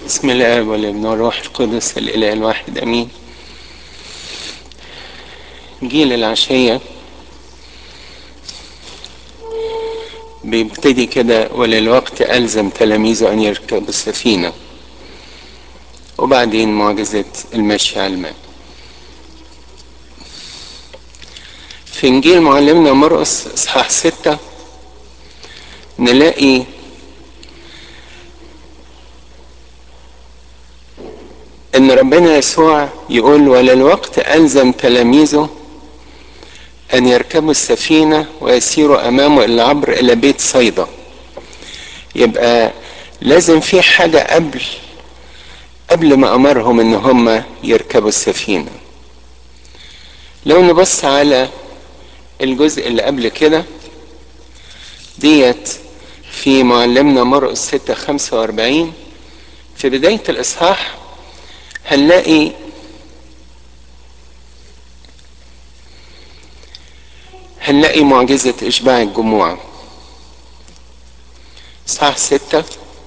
بسم الله والابن والروح القدس الاله الواحد امين جيل العشيه بيبتدي كده وللوقت ألزم تلاميذه أن يركبوا السفينة وبعدين معجزة المشي على الماء في إنجيل معلمنا مرقس إصحاح ستة نلاقي إن ربنا يسوع يقول وللوقت ألزم تلاميذه أن يركبوا السفينة ويسيروا أمامه إلى العبر إلى بيت صيدا يبقى لازم في حاجة قبل قبل ما أمرهم إن هم يركبوا السفينة لو نبص على الجزء اللي قبل كده ديت في معلمنا مرقس ستة خمسة وأربعين في بداية الإصحاح هنلاقي هنلاقي معجزة إشباع الجموع صح ستة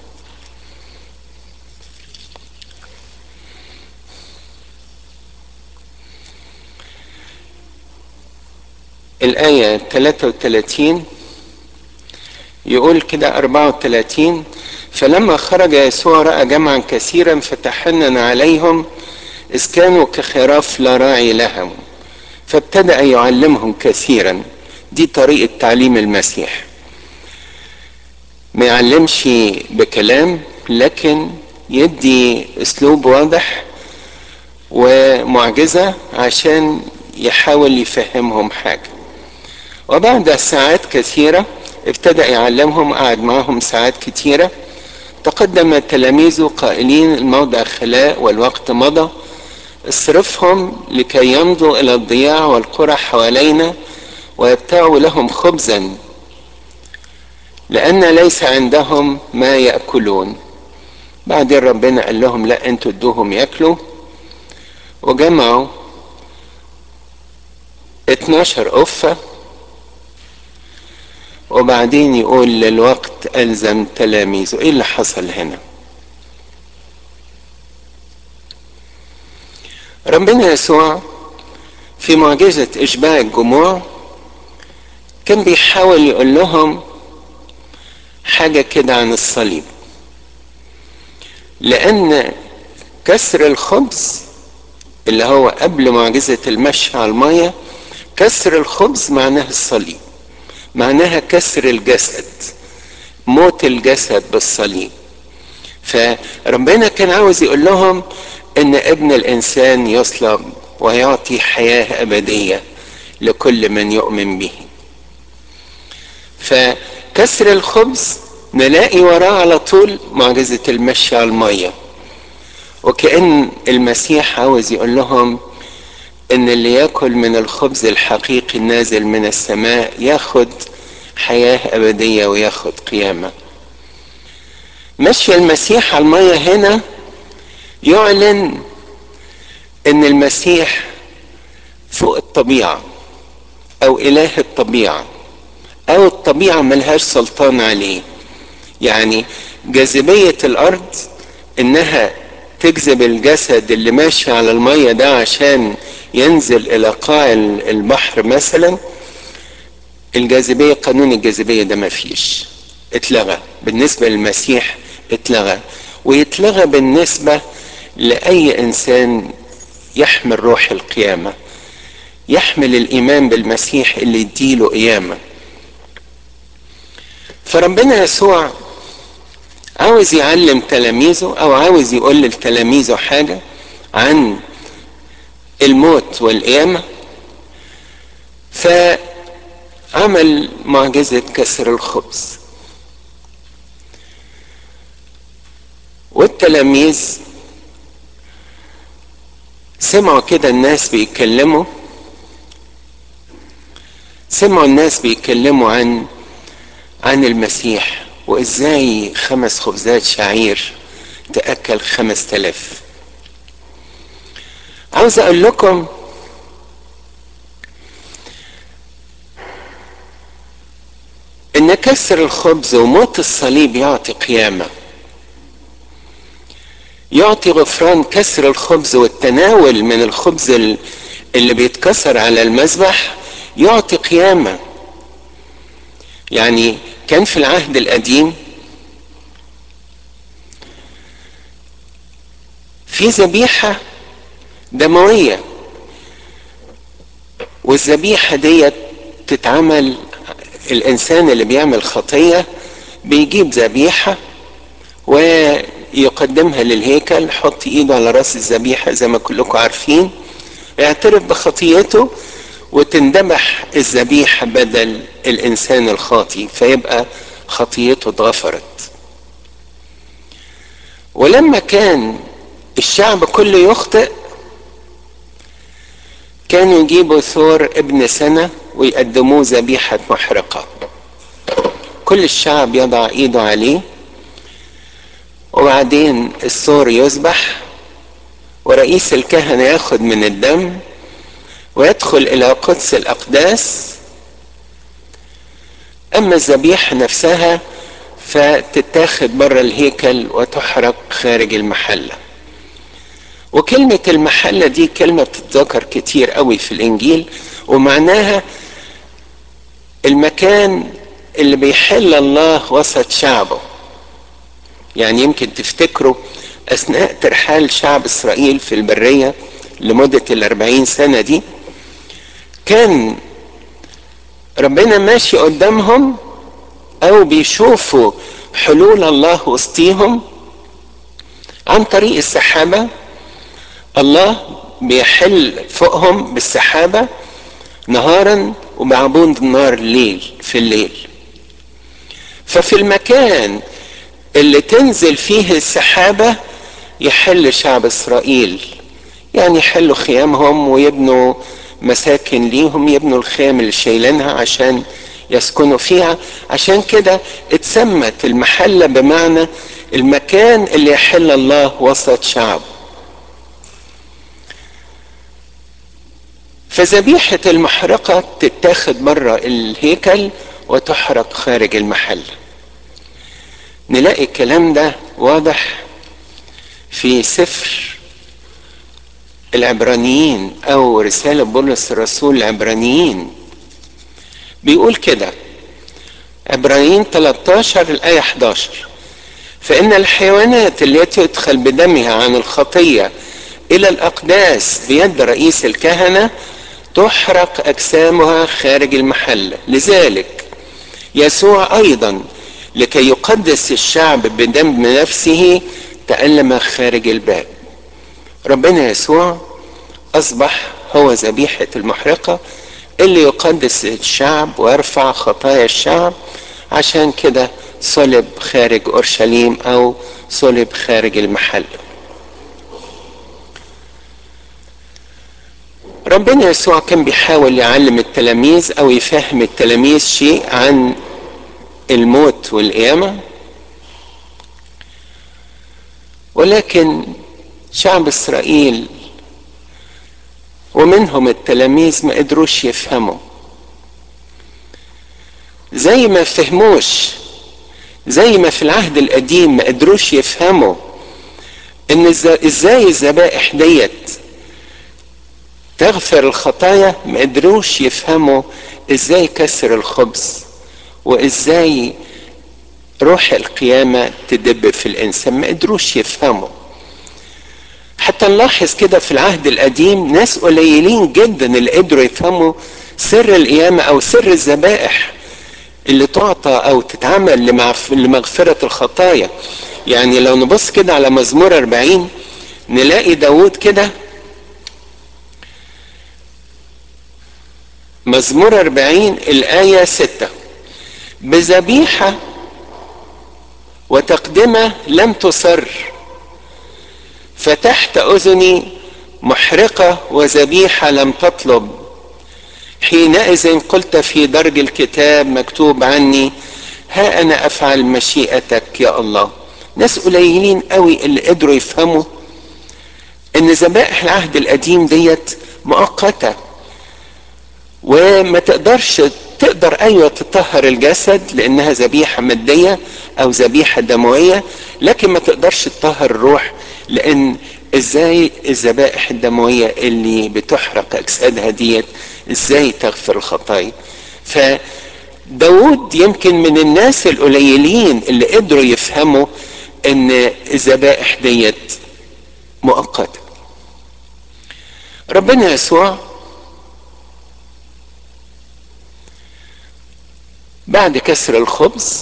الآية 33 يقول كده 34 فلما خرج يسوع رأى جمعا كثيرا فتحنن عليهم إذ كانوا كخراف لا راعي لهم فابتدأ يعلمهم كثيرا دي طريقة تعليم المسيح ما يعلمش بكلام لكن يدي اسلوب واضح ومعجزة عشان يحاول يفهمهم حاجة وبعد ساعات كثيرة ابتدأ يعلمهم قعد معهم ساعات كثيرة تقدم تلاميذه قائلين الموضع خلاء والوقت مضى اصرفهم لكي يمضوا إلى الضياع والقرى حوالينا ويبتاعوا لهم خبزا لأن ليس عندهم ما يأكلون بعدين ربنا قال لهم لا انتوا ادوهم ياكلوا وجمعوا 12 أفة وبعدين يقول للوقت ألزم تلاميذه إيه اللي حصل هنا ربنا يسوع في معجزة إشباع الجموع كان بيحاول يقول لهم حاجة كده عن الصليب لأن كسر الخبز اللي هو قبل معجزة المشي على المية كسر الخبز معناها الصليب معناها كسر الجسد موت الجسد بالصليب فربنا كان عاوز يقول لهم ان ابن الانسان يصلب ويعطي حياه ابديه لكل من يؤمن به فكسر الخبز نلاقي وراه على طول معجزه المشي على الميه وكأن المسيح عاوز يقول لهم ان اللي ياكل من الخبز الحقيقي النازل من السماء ياخد حياه ابديه وياخد قيامه مشي المسيح على الميه هنا يعلن ان المسيح فوق الطبيعه او اله الطبيعه او الطبيعه ملهاش سلطان عليه يعني جاذبيه الارض انها تجذب الجسد اللي ماشي على الميه ده عشان ينزل الى قاع البحر مثلا الجاذبيه قانون الجاذبيه ده ما فيش اتلغى بالنسبه للمسيح اتلغى ويتلغى بالنسبه لاي انسان يحمل روح القيامه يحمل الايمان بالمسيح اللي يديله قيامه فربنا يسوع عاوز يعلم تلاميذه او عاوز يقول لتلاميذه حاجه عن الموت والقيامه فعمل معجزه كسر الخبز والتلاميذ سمعوا كده الناس بيتكلموا سمعوا الناس بيتكلموا عن عن المسيح وازاي خمس خبزات شعير تأكل خمس تلاف عاوز اقول لكم ان كسر الخبز وموت الصليب يعطي قيامه يعطي غفران كسر الخبز والتناول من الخبز اللي بيتكسر على المذبح يعطي قيامة يعني كان في العهد القديم في ذبيحة دموية والذبيحة ديت تتعمل الإنسان اللي بيعمل خطية بيجيب ذبيحة ويقدمها للهيكل يحط ايده على راس الذبيحة زي ما كلكم عارفين يعترف بخطيته وتندبح الذبيحة بدل الإنسان الخاطي فيبقى خطيته اتغفرت ولما كان الشعب كله يخطئ كانوا يجيبوا ثور ابن سنة ويقدموه ذبيحة محرقة كل الشعب يضع ايده عليه وبعدين الثور يذبح ورئيس الكهنة ياخد من الدم ويدخل الى قدس الاقداس اما الذبيحة نفسها فتتاخد بره الهيكل وتحرق خارج المحله وكلمة المحلة دي كلمة بتتذكر كتير قوي في الإنجيل ومعناها المكان اللي بيحل الله وسط شعبه يعني يمكن تفتكروا أثناء ترحال شعب إسرائيل في البرية لمدة الأربعين سنة دي كان ربنا ماشي قدامهم أو بيشوفوا حلول الله وسطيهم عن طريق السحابة الله بيحل فوقهم بالسحابة نهارا وبعبون النار الليل في الليل ففي المكان اللي تنزل فيه السحابة يحل شعب إسرائيل يعني يحلوا خيامهم ويبنوا مساكن ليهم يبنوا الخيام اللي شايلينها عشان يسكنوا فيها عشان كده اتسمت المحلة بمعنى المكان اللي يحل الله وسط شعبه فذبيحة المحرقة تتاخد بره الهيكل وتحرق خارج المحل نلاقي الكلام ده واضح في سفر العبرانيين او رسالة بولس الرسول العبرانيين بيقول كده عبرانيين 13 الآية 11 فإن الحيوانات التي يدخل بدمها عن الخطية إلى الأقداس بيد رئيس الكهنة تحرق أجسامها خارج المحل لذلك يسوع أيضا لكي يقدس الشعب بدم نفسه تألم خارج الباب ربنا يسوع أصبح هو ذبيحة المحرقة اللي يقدس الشعب ويرفع خطايا الشعب عشان كده صلب خارج أورشليم أو صلب خارج المحل ربنا يسوع كان بيحاول يعلم التلاميذ او يفهم التلاميذ شيء عن الموت والقيامه ولكن شعب اسرائيل ومنهم التلاميذ ما قدروش يفهموا زي ما فهموش زي ما في العهد القديم ما قدروش يفهموا ان ازاي الذبائح ديت تغفر الخطايا ما قدروش يفهموا ازاي كسر الخبز وازاي روح القيامة تدب في الانسان ما قدروش يفهموا حتى نلاحظ كده في العهد القديم ناس قليلين جدا اللي قدروا يفهموا سر القيامة او سر الذبائح اللي تعطى او تتعمل لمغفرة الخطايا يعني لو نبص كده على مزمور 40 نلاقي داود كده مزمور 40 الآية 6 بذبيحة وتقدمة لم تصر فتحت أذني محرقة وذبيحة لم تطلب حينئذ قلت في درج الكتاب مكتوب عني ها أنا أفعل مشيئتك يا الله ناس قليلين قوي اللي قدروا يفهموا ان ذبائح العهد القديم ديت مؤقته وما تقدرش تقدر ايوه تطهر الجسد لانها ذبيحه ماديه او ذبيحه دمويه لكن ما تقدرش تطهر الروح لان ازاي الذبائح الدمويه اللي بتحرق اجسادها ديت ازاي تغفر الخطايا فداود يمكن من الناس القليلين اللي قدروا يفهموا ان الذبائح ديت مؤقته ربنا يسوع بعد كسر الخبز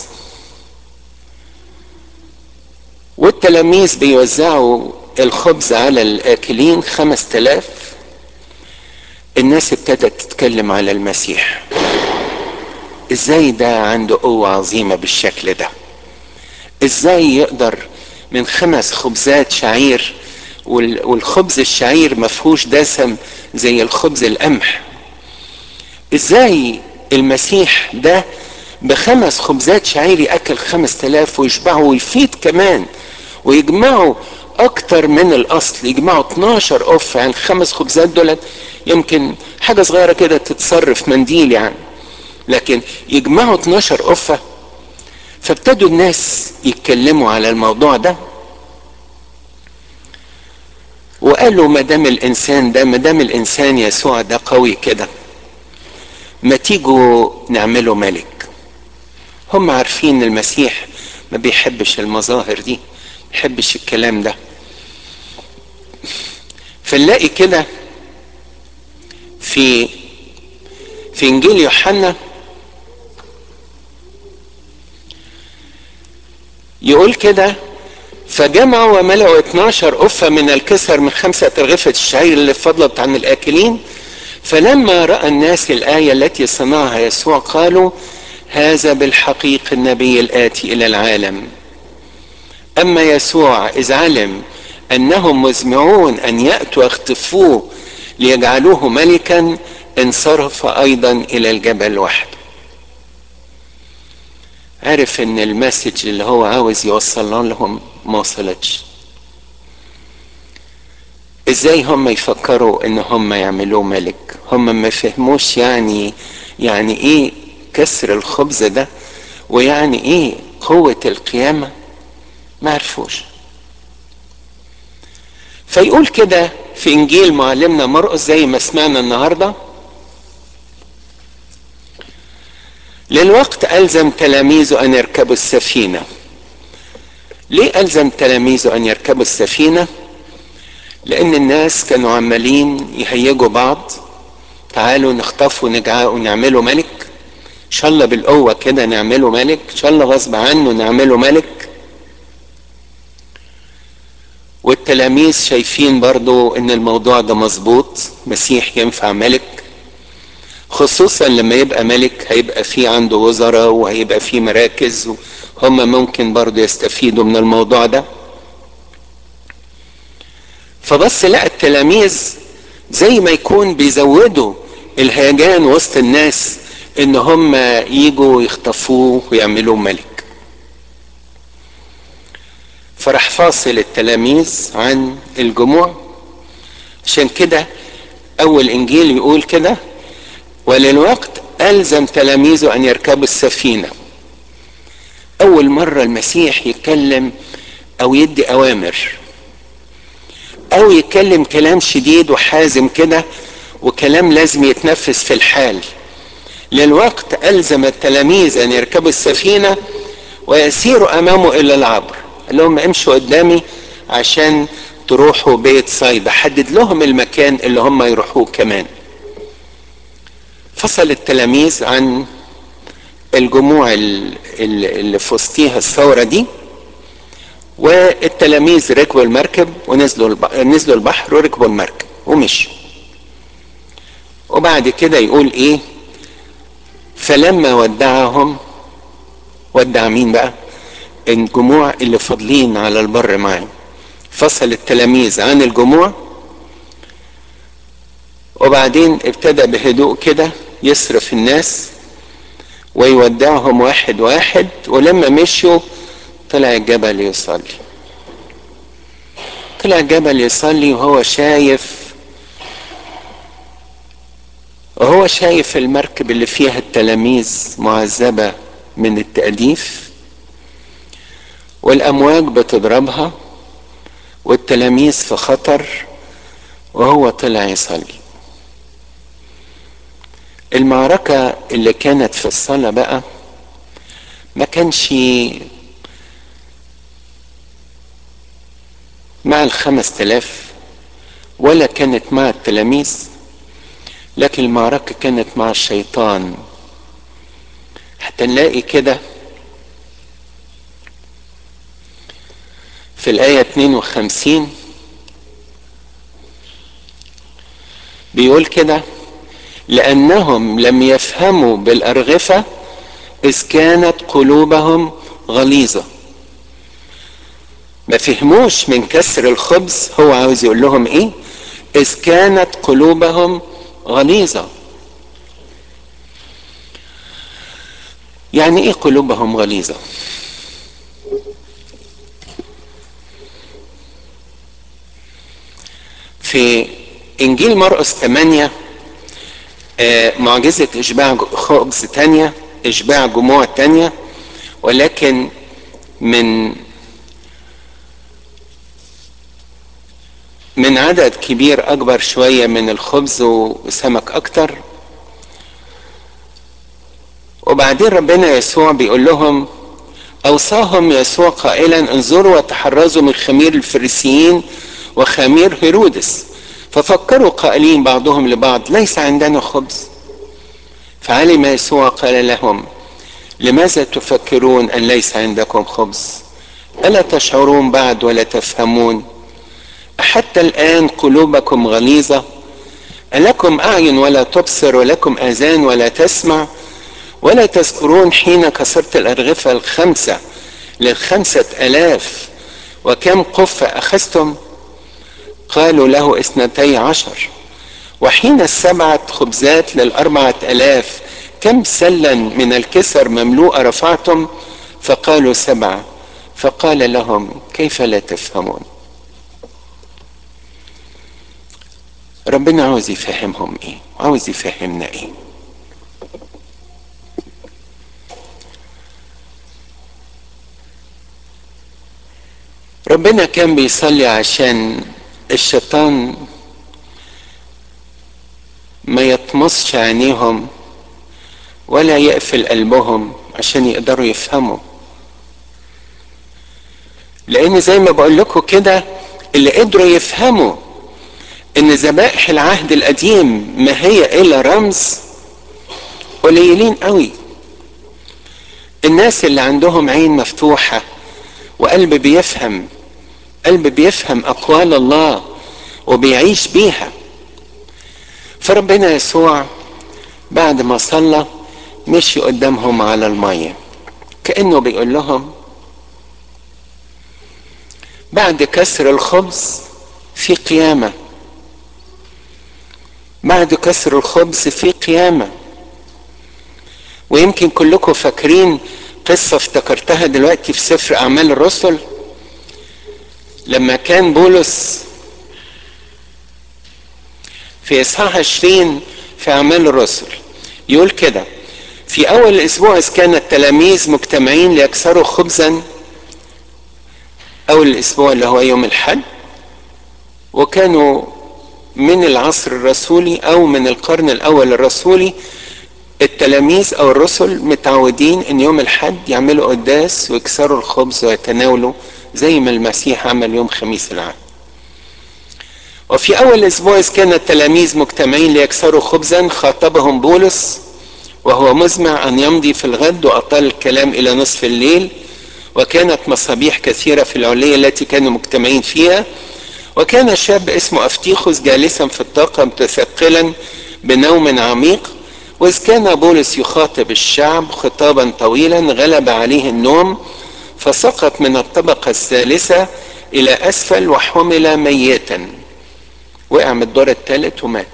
والتلاميذ بيوزعوا الخبز على الآكلين خمس تلاف الناس ابتدت تتكلم على المسيح ازاي ده عنده قوة عظيمة بالشكل ده ازاي يقدر من خمس خبزات شعير والخبز الشعير مفهوش دسم زي الخبز القمح ازاي المسيح ده بخمس خبزات شعير ياكل خمس تلاف ويشبعه ويفيد كمان ويجمعوا اكتر من الاصل يجمعوا 12 قف يعني الخمس خبزات دولت يمكن حاجه صغيره كده تتصرف منديل يعني لكن يجمعوا 12 قفه فابتدوا الناس يتكلموا على الموضوع ده وقالوا ما دام الانسان ده ما دام الانسان يسوع ده قوي كده ما تيجوا نعمله ملك هم عارفين المسيح ما بيحبش المظاهر دي يحبش الكلام ده فنلاقي كده في في انجيل يوحنا يقول كده فجمعوا وملأوا 12 قفة من الكسر من خمسة رغفة الشعير اللي فضلت عن الآكلين فلما رأى الناس الآية التي صنعها يسوع قالوا هذا بالحقيق النبي الآتي إلى العالم أما يسوع إذ علم أنهم مزمعون أن يأتوا يخطفوه ليجعلوه ملكا انصرف أيضا إلى الجبل وحده عرف ان المسج اللي هو عاوز يوصلها لهم ما وصلتش ازاي هم يفكروا ان هم يعملوه ملك هم ما فهموش يعني يعني ايه كسر الخبز ده ويعني ايه قوة القيامة ما عرفوش فيقول كده في انجيل معلمنا مرقس زي ما سمعنا النهارده للوقت ألزم تلاميذه أن يركبوا السفينة ليه ألزم تلاميذه أن يركبوا السفينة لأن الناس كانوا عمالين يهيجوا بعض تعالوا نخطفوا ونجعوا ونعمله ملك إن شاء الله بالقوة كده نعمله ملك إن شاء الله غصب عنه نعمله ملك والتلاميذ شايفين برضو ان الموضوع ده مظبوط مسيح ينفع ملك خصوصا لما يبقى ملك هيبقى في عنده وزراء وهيبقى في مراكز هم ممكن برضه يستفيدوا من الموضوع ده فبص لقى التلاميذ زي ما يكون بيزودوا الهيجان وسط الناس ان هم يجوا يخطفوه ويعملوه ملك فراح فاصل التلاميذ عن الجموع عشان كده اول انجيل يقول كده وللوقت ألزم تلاميذه أن يركبوا السفينة أول مرة المسيح يتكلم أو يدي أوامر أو يتكلم كلام شديد وحازم كده وكلام لازم يتنفذ في الحال للوقت ألزم التلاميذ أن يركبوا السفينة ويسيروا أمامه إلى العبر قال لهم امشوا قدامي عشان تروحوا بيت صيدا حدد لهم المكان اللي هم يروحوه كمان فصل التلاميذ عن الجموع اللي في وسطيها الثوره دي والتلاميذ ركبوا المركب ونزلوا نزلوا البحر وركبوا المركب ومشوا وبعد كده يقول ايه فلما ودعهم ودع مين بقى الجموع اللي فاضلين على البر معاه فصل التلاميذ عن الجموع وبعدين ابتدى بهدوء كده يصرف الناس ويودعهم واحد واحد ولما مشوا طلع الجبل يصلي طلع الجبل يصلي وهو شايف وهو شايف المركب اللي فيها التلاميذ معذبة من التأليف والأمواج بتضربها والتلاميذ في خطر وهو طلع يصلي المعركة اللي كانت في الصلاة بقى ما كانش مع الخمس تلاف ولا كانت مع التلاميذ لكن المعركة كانت مع الشيطان حتى نلاقي كده في الآية 52 بيقول كده لأنهم لم يفهموا بالأرغفة إذ كانت قلوبهم غليظة ما فهموش من كسر الخبز هو عاوز يقول لهم إيه إذ كانت قلوبهم غليظة يعني إيه قلوبهم غليظة في إنجيل مرقس 8 آه معجزة إشباع خبز تانية إشباع جموع تانية ولكن من من عدد كبير أكبر شوية من الخبز وسمك أكتر وبعدين ربنا يسوع بيقول لهم أوصاهم يسوع قائلا انظروا وتحرزوا من خمير الفريسيين وخمير هيرودس ففكروا قائلين بعضهم لبعض ليس عندنا خبز فعلم يسوع قال لهم لماذا تفكرون ان ليس عندكم خبز الا تشعرون بعد ولا تفهمون حتى الان قلوبكم غليظه الكم اعين ولا تبصر ولكم اذان ولا تسمع ولا تذكرون حين كسرت الارغفه الخمسه للخمسه الاف وكم قفه اخذتم قالوا له اثنتي عشر وحين السبعة خبزات للأربعة ألاف كم سلا من الكسر مملوءة رفعتم فقالوا سبعة فقال لهم كيف لا تفهمون ربنا عاوز يفهمهم ايه عاوز يفهمنا ايه ربنا كان بيصلي عشان الشيطان ما يطمسش عينيهم ولا يقفل قلبهم عشان يقدروا يفهموا لان زي ما بقول لكم كده اللي قدروا يفهموا ان ذبائح العهد القديم ما هي الا رمز قليلين قوي الناس اللي عندهم عين مفتوحه وقلب بيفهم قلب بيفهم اقوال الله وبيعيش بيها فربنا يسوع بعد ما صلى مشي قدامهم على المية كأنه بيقول لهم بعد كسر الخبز في قيامة بعد كسر الخبز في قيامة ويمكن كلكم فاكرين قصة افتكرتها دلوقتي في سفر أعمال الرسل لما كان بولس في إصحاح 20 في أعمال الرسل يقول كده في أول الأسبوع إذ كان التلاميذ مجتمعين ليكسروا خبزا أول الأسبوع اللي هو يوم الحد وكانوا من العصر الرسولي أو من القرن الأول الرسولي التلاميذ أو الرسل متعودين إن يوم الحد يعملوا قداس ويكسروا الخبز ويتناولوا زي ما المسيح عمل يوم خميس العهد وفي أول أسبوع إذ كان التلاميذ مجتمعين ليكسروا خبزا خاطبهم بولس وهو مزمع أن يمضي في الغد وأطال الكلام إلى نصف الليل وكانت مصابيح كثيرة في العلية التي كانوا مجتمعين فيها وكان شاب اسمه أفتيخوس جالسا في الطاقة متثقلا بنوم عميق وإذ كان بولس يخاطب الشعب خطابا طويلا غلب عليه النوم فسقط من الطبقة الثالثة إلى أسفل وحمل ميتا وقع من الدور الثالث ومات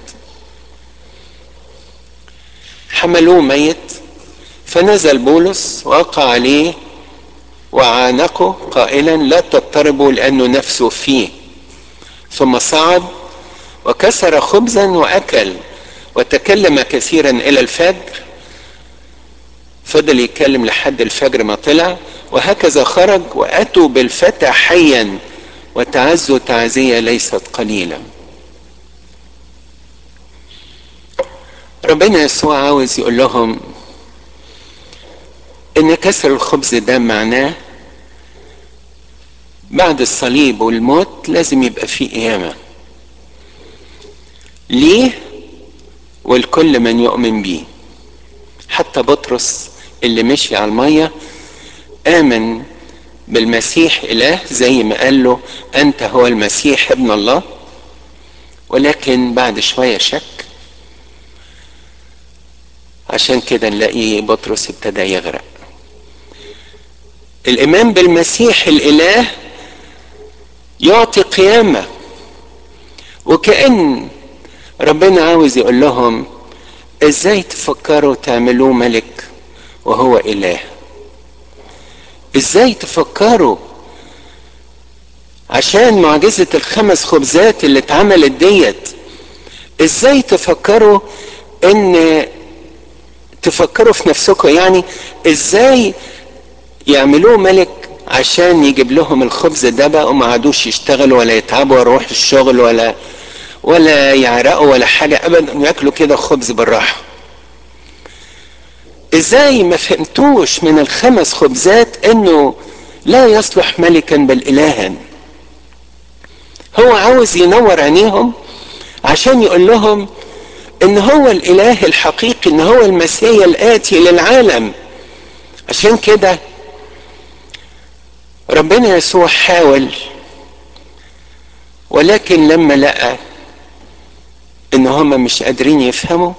حملوه ميت فنزل بولس وقع عليه وعانقه قائلا لا تضطربوا لأنه نفسه فيه ثم صعد وكسر خبزا وأكل وتكلم كثيرا إلى الفجر فضل يتكلم لحد الفجر ما طلع وهكذا خرج وأتوا بالفتى حيا وتعزوا تعزية ليست قليلة ربنا يسوع عاوز يقول لهم ان كسر الخبز ده معناه بعد الصليب والموت لازم يبقى فيه قيامة ليه والكل من يؤمن بيه حتى بطرس اللي مشي على المية آمن بالمسيح إله زي ما قال له أنت هو المسيح ابن الله ولكن بعد شوية شك عشان كده نلاقي بطرس ابتدى يغرق الإيمان بالمسيح الإله يعطي قيامة وكأن ربنا عاوز يقول لهم ازاي تفكروا تعملوه ملك وهو إله ازاي تفكروا عشان معجزة الخمس خبزات اللي اتعملت ديت ازاي تفكروا ان تفكروا في نفسكم يعني ازاي يعملوه ملك عشان يجيب لهم الخبز ده بقى وما عادوش يشتغلوا ولا يتعبوا ويروحوا الشغل ولا ولا يعرقوا ولا حاجة ابدا ياكلوا كده خبز بالراحة ازاي ما فهمتوش من الخمس خبزات انه لا يصلح ملكا بل الها هو عاوز ينور عينيهم عشان يقول لهم ان هو الاله الحقيقي ان هو المسيح الاتي للعالم عشان كده ربنا يسوع حاول ولكن لما لقى ان هم مش قادرين يفهموا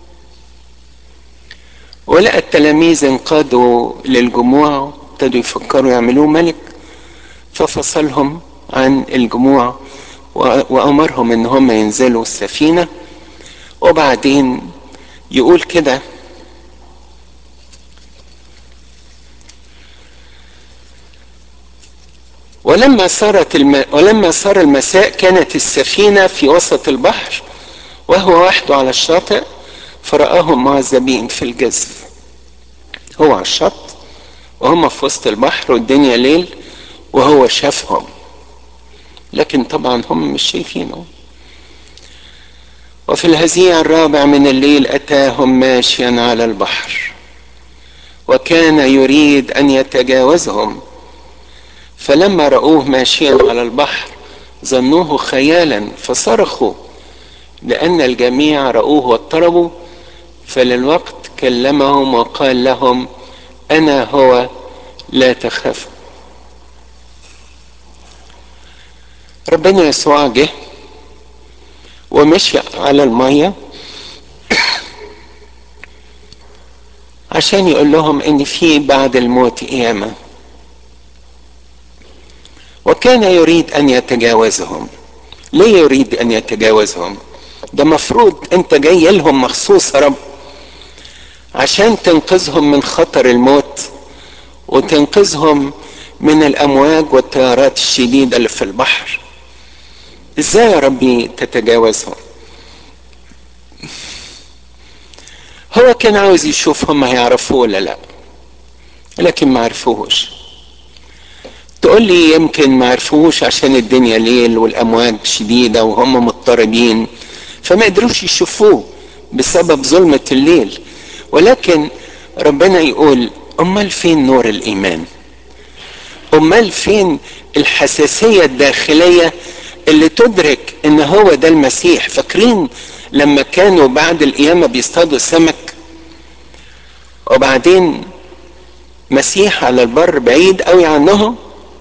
ولقى التلاميذ انقادوا للجموع ابتدوا يفكروا يعملوه ملك ففصلهم عن الجموع وامرهم ان هم ينزلوا السفينه وبعدين يقول كده ولما صارت الم... ولما صار المساء كانت السفينة في وسط البحر وهو وحده على الشاطئ فرآهم معذبين في الجزف هو على الشط وهم في وسط البحر والدنيا ليل وهو شافهم لكن طبعا هم مش شايفينه وفي الهزيع الرابع من الليل أتاهم ماشيا على البحر وكان يريد أن يتجاوزهم فلما رأوه ماشيا على البحر ظنوه خيالا فصرخوا لأن الجميع رأوه واضطربوا فللوقت كلمهم وقال لهم أنا هو لا تخافوا ربنا يسوع جه ومشي على المية عشان يقول لهم ان في بعد الموت قيامه وكان يريد ان يتجاوزهم ليه يريد ان يتجاوزهم ده مفروض انت جاي لهم مخصوص يا رب عشان تنقذهم من خطر الموت وتنقذهم من الامواج والتيارات الشديده اللي في البحر ازاي يا ربي تتجاوزهم هو كان عاوز يشوف هم هيعرفوه ولا لا لكن ما عرفوهوش تقول لي يمكن ما عرفوش عشان الدنيا ليل والامواج شديده وهم مضطربين فما قدروش يشوفوه بسبب ظلمه الليل ولكن ربنا يقول امال فين نور الايمان امال فين الحساسيه الداخليه اللي تدرك ان هو ده المسيح فاكرين لما كانوا بعد القيامه بيصطادوا السمك وبعدين مسيح على البر بعيد قوي عنهم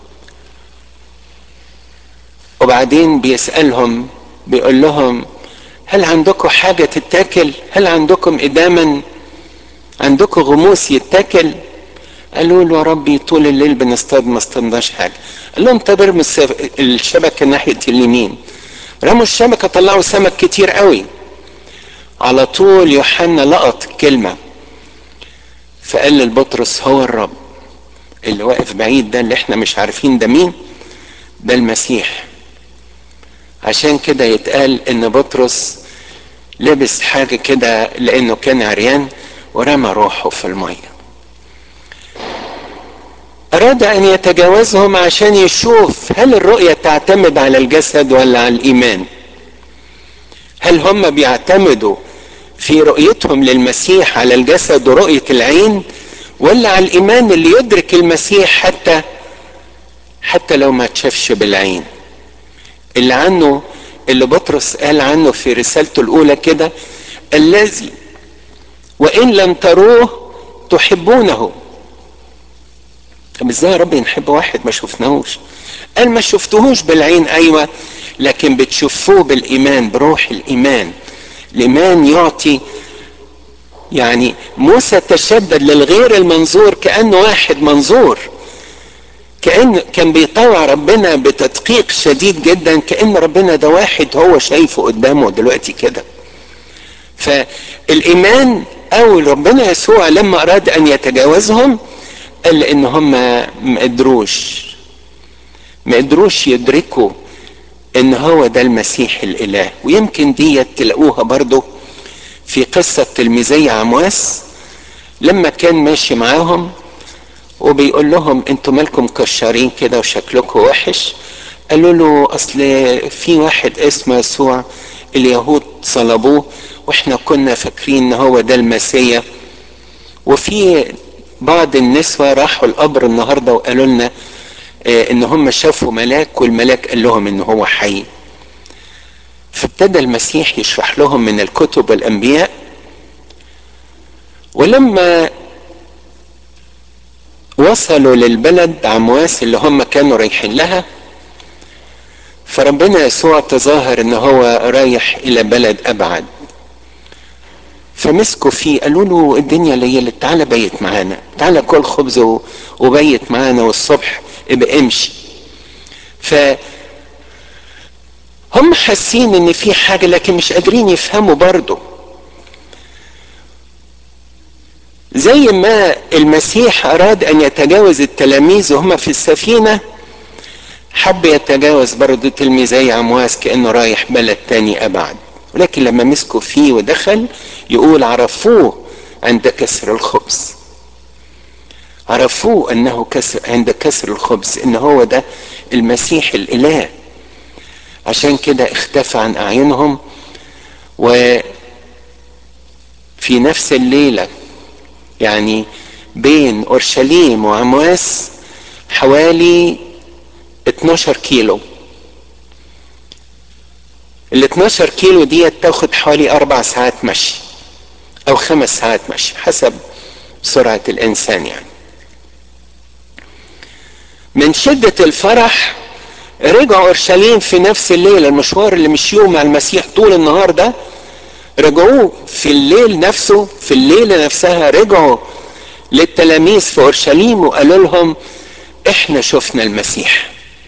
وبعدين بيسألهم بيقول لهم هل عندكم حاجة تتاكل هل عندكم إداما عندكم غموس يتاكل قالوا له يا ربي طول الليل بنصطاد ما اصطادناش حاجة قال لهم طب ارموا الشبكة ناحية اليمين رموا الشبكة طلعوا سمك كتير قوي على طول يوحنا لقط كلمة فقال للبطرس هو الرب اللي واقف بعيد ده اللي احنا مش عارفين ده مين ده المسيح عشان كده يتقال ان بطرس لبس حاجة كده لانه كان عريان ورمى روحه في المية اراد ان يتجاوزهم عشان يشوف هل الرؤية تعتمد على الجسد ولا على الايمان هل هم بيعتمدوا في رؤيتهم للمسيح على الجسد ورؤية العين ولا على الايمان اللي يدرك المسيح حتى حتى لو ما تشافش بالعين اللي عنه اللي بطرس قال عنه في رسالته الاولى كده الذي وان لم تروه تحبونه طب ازاي يا رب نحب واحد ما شفناهوش قال ما شفتهوش بالعين ايوه لكن بتشوفوه بالايمان بروح الايمان الايمان يعطي يعني موسى تشدد للغير المنظور كانه واحد منظور كان كان بيطوع ربنا بتدقيق شديد جدا كان ربنا ده واحد هو شايفه قدامه دلوقتي كده فالايمان او ربنا يسوع لما اراد ان يتجاوزهم قال ان هم ما قدروش ما قدروش يدركوا ان هو ده المسيح الاله ويمكن دي تلاقوها برضو في قصة تلميذي عمواس لما كان ماشي معاهم وبيقول لهم انتوا مالكم كشارين كده وشكلكم وحش قالوا له اصل في واحد اسمه يسوع اليهود صلبوه واحنا كنا فاكرين ان هو ده المسيا وفي بعض النسوة راحوا القبر النهاردة وقالوا لنا اه ان هم شافوا ملاك والملاك قال لهم ان هو حي فابتدى المسيح يشرح لهم من الكتب والانبياء ولما وصلوا للبلد عمواس اللي هم كانوا رايحين لها فربنا يسوع تظاهر ان هو رايح الى بلد ابعد فمسكوا فيه قالوا له الدنيا ليلت تعالى بيت معانا تعالى كل خبز وبيت معانا والصبح ابقى امشي ف هم حاسين ان في حاجه لكن مش قادرين يفهموا برضه زي ما المسيح اراد ان يتجاوز التلاميذ وهم في السفينه حب يتجاوز برضه تلميذي عمواس كانه رايح بلد تاني ابعد ولكن لما مسكوا فيه ودخل يقول عرفوه عند كسر الخبز عرفوه انه كسر عند كسر الخبز ان هو ده المسيح الاله عشان كده اختفى عن اعينهم وفي نفس الليله يعني بين اورشليم وعمواس حوالي 12 كيلو ال 12 كيلو دي تاخد حوالي اربع ساعات مشي او خمس ساعات مشي حسب سرعة الانسان يعني من شدة الفرح رجعوا اورشليم في نفس الليلة المشوار اللي مشيوه مع المسيح طول النهار ده رجعوه في الليل نفسه في الليلة نفسها رجعوا للتلاميذ في اورشليم وقالوا لهم احنا شفنا المسيح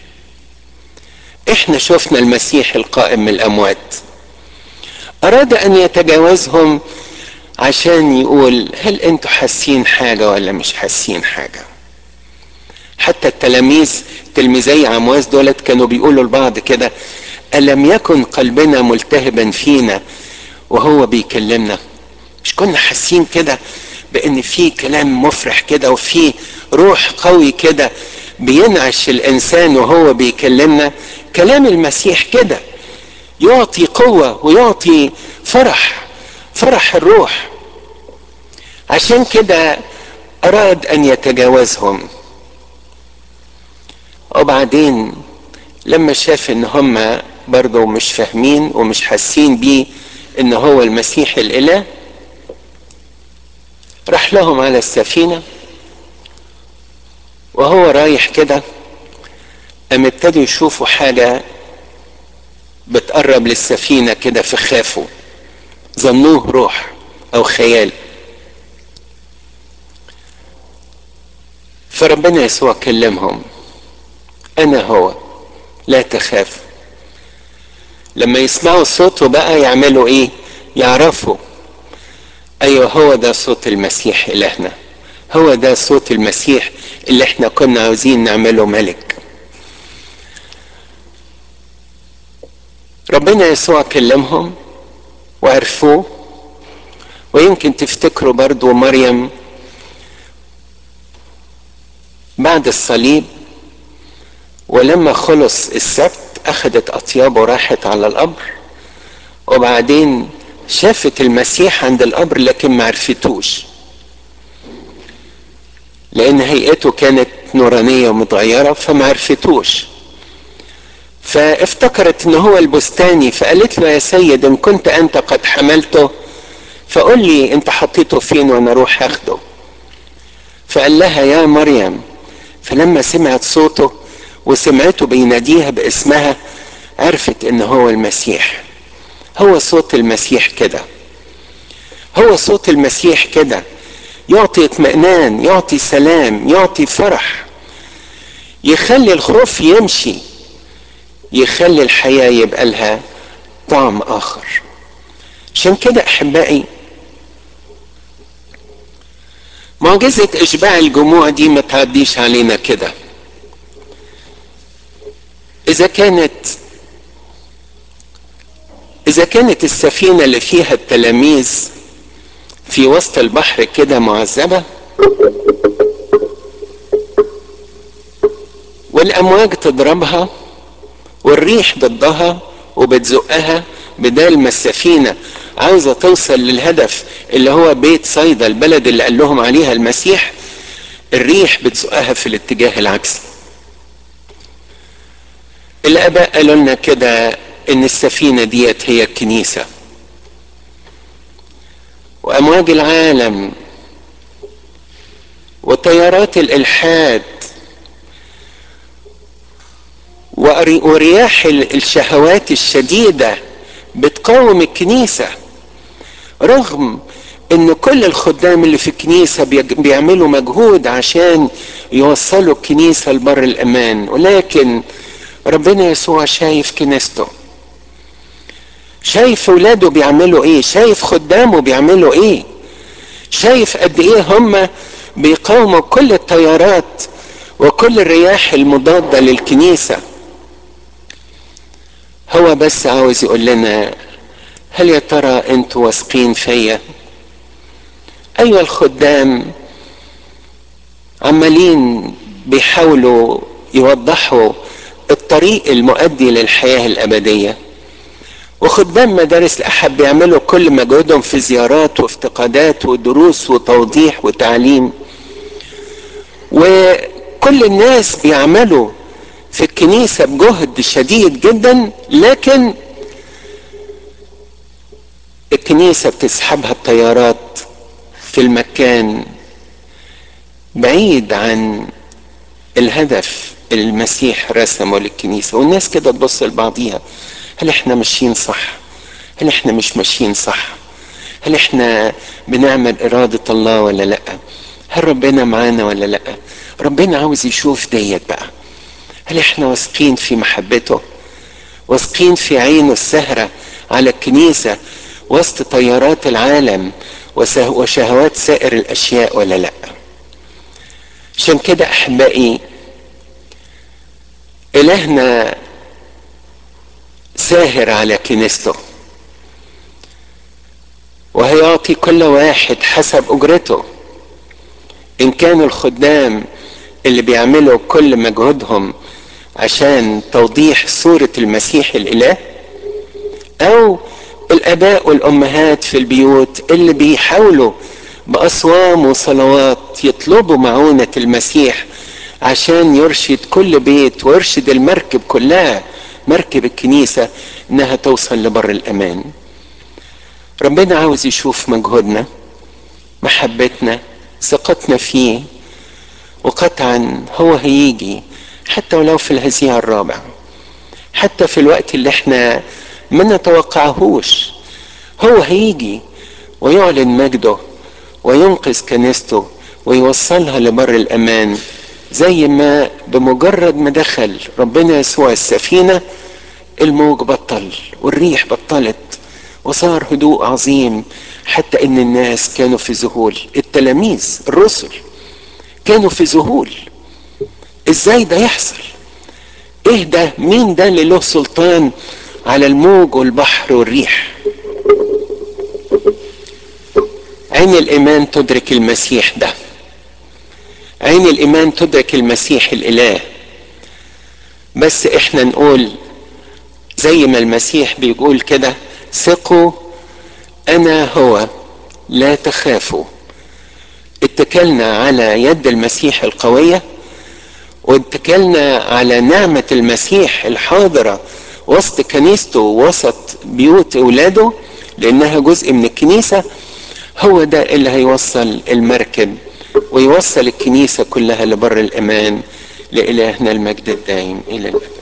احنا شفنا المسيح القائم من الاموات اراد ان يتجاوزهم عشان يقول هل انتوا حاسين حاجة ولا مش حاسين حاجة حتى التلاميذ تلميذي عمواس دولت كانوا بيقولوا لبعض كده ألم يكن قلبنا ملتهبا فينا وهو بيكلمنا مش كنا حاسين كده بان في كلام مفرح كده وفي روح قوي كده بينعش الانسان وهو بيكلمنا كلام المسيح كده يعطي قوة ويعطي فرح فرح الروح عشان كده اراد ان يتجاوزهم وبعدين لما شاف ان هم برضه مش فاهمين ومش حاسين بيه ان هو المسيح الاله راح لهم على السفينة وهو رايح كده قام ابتدوا يشوفوا حاجة بتقرب للسفينة كده فخافوا ظنوه روح او خيال فربنا يسوع كلمهم انا هو لا تخاف لما يسمعوا صوته بقى يعملوا ايه يعرفوا ايوه هو ده صوت المسيح الهنا هو ده صوت المسيح اللي احنا كنا عاوزين نعمله ملك ربنا يسوع كلمهم وعرفوه ويمكن تفتكروا برضو مريم بعد الصليب ولما خلص السبت اخذت اطيابه وراحت على القبر وبعدين شافت المسيح عند القبر لكن ما عرفتوش لان هيئته كانت نورانيه ومتغيره فما عرفتوش فافتكرت ان هو البستاني فقالت له يا سيد ان كنت انت قد حملته فقل لي انت حطيته فين وانا اروح اخده فقال لها يا مريم فلما سمعت صوته وسمعته بيناديها باسمها عرفت ان هو المسيح هو صوت المسيح كده هو صوت المسيح كده يعطي اطمئنان يعطي سلام يعطي فرح يخلي الخوف يمشي يخلي الحياة يبقى لها طعم آخر عشان كده أحبائي معجزة إشباع الجموع دي ما تعديش علينا كده إذا كانت إذا كانت السفينة اللي فيها التلاميذ في وسط البحر كده معذبة والأمواج تضربها والريح ضدها وبتزقها بدال ما السفينة عاوزة توصل للهدف اللي هو بيت صيدا البلد اللي قال لهم عليها المسيح الريح بتزقها في الاتجاه العكسي الآباء قالوا لنا كده إن السفينة ديت هي الكنيسة وأمواج العالم وتيارات الإلحاد ورياح الشهوات الشديدة بتقاوم الكنيسة رغم ان كل الخدام اللي في الكنيسة بيعملوا مجهود عشان يوصلوا الكنيسة لبر الامان ولكن ربنا يسوع شايف كنيسته شايف اولاده بيعملوا ايه شايف خدامه بيعملوا ايه شايف قد ايه هم بيقاوموا كل التيارات وكل الرياح المضادة للكنيسة هو بس عاوز يقول لنا هل يا ترى انتوا واثقين فيا ايوه الخدام عمالين بيحاولوا يوضحوا الطريق المؤدي للحياة الأبدية وخدام مدارس الأحد بيعملوا كل مجهودهم في زيارات وافتقادات ودروس وتوضيح وتعليم وكل الناس بيعملوا في الكنيسة بجهد شديد جدا لكن الكنيسة بتسحبها التيارات في المكان بعيد عن الهدف المسيح رسمه للكنيسة والناس كده تبص لبعضيها هل احنا ماشيين صح هل احنا مش ماشيين صح هل احنا بنعمل إرادة الله ولا لأ هل ربنا معانا ولا لأ ربنا عاوز يشوف ديت بقى هل احنا واثقين في محبته واثقين في عينه السهرة على الكنيسة وسط تيارات العالم وشهوات سائر الأشياء ولا لأ عشان كده أحبائي إلهنا ساهر على كنيسته وهيعطي كل واحد حسب أجرته إن كانوا الخدام اللي بيعملوا كل مجهودهم عشان توضيح صورة المسيح الإله أو الآباء والأمهات في البيوت اللي بيحاولوا بأصوام وصلوات يطلبوا معونة المسيح عشان يرشد كل بيت ويرشد المركب كلها مركب الكنيسة انها توصل لبر الامان ربنا عاوز يشوف مجهودنا محبتنا ثقتنا فيه وقطعا هو هيجي حتى ولو في الهزيع الرابع حتى في الوقت اللي احنا ما نتوقعهوش هو هيجي ويعلن مجده وينقذ كنيسته ويوصلها لبر الامان زي ما بمجرد ما دخل ربنا يسوع السفينة الموج بطل والريح بطلت وصار هدوء عظيم حتى ان الناس كانوا في ذهول التلاميذ الرسل كانوا في ذهول ازاي ده يحصل ايه ده مين ده اللي له سلطان على الموج والبحر والريح عين الايمان تدرك المسيح ده عين الايمان تدرك المسيح الاله بس احنا نقول زي ما المسيح بيقول كده ثقوا انا هو لا تخافوا اتكلنا على يد المسيح القويه واتكلنا على نعمه المسيح الحاضره وسط كنيسته وسط بيوت اولاده لانها جزء من الكنيسه هو ده اللي هيوصل المركب ويوصل الكنيسه كلها لبر الامان لالهنا المجد الدائم الى الابد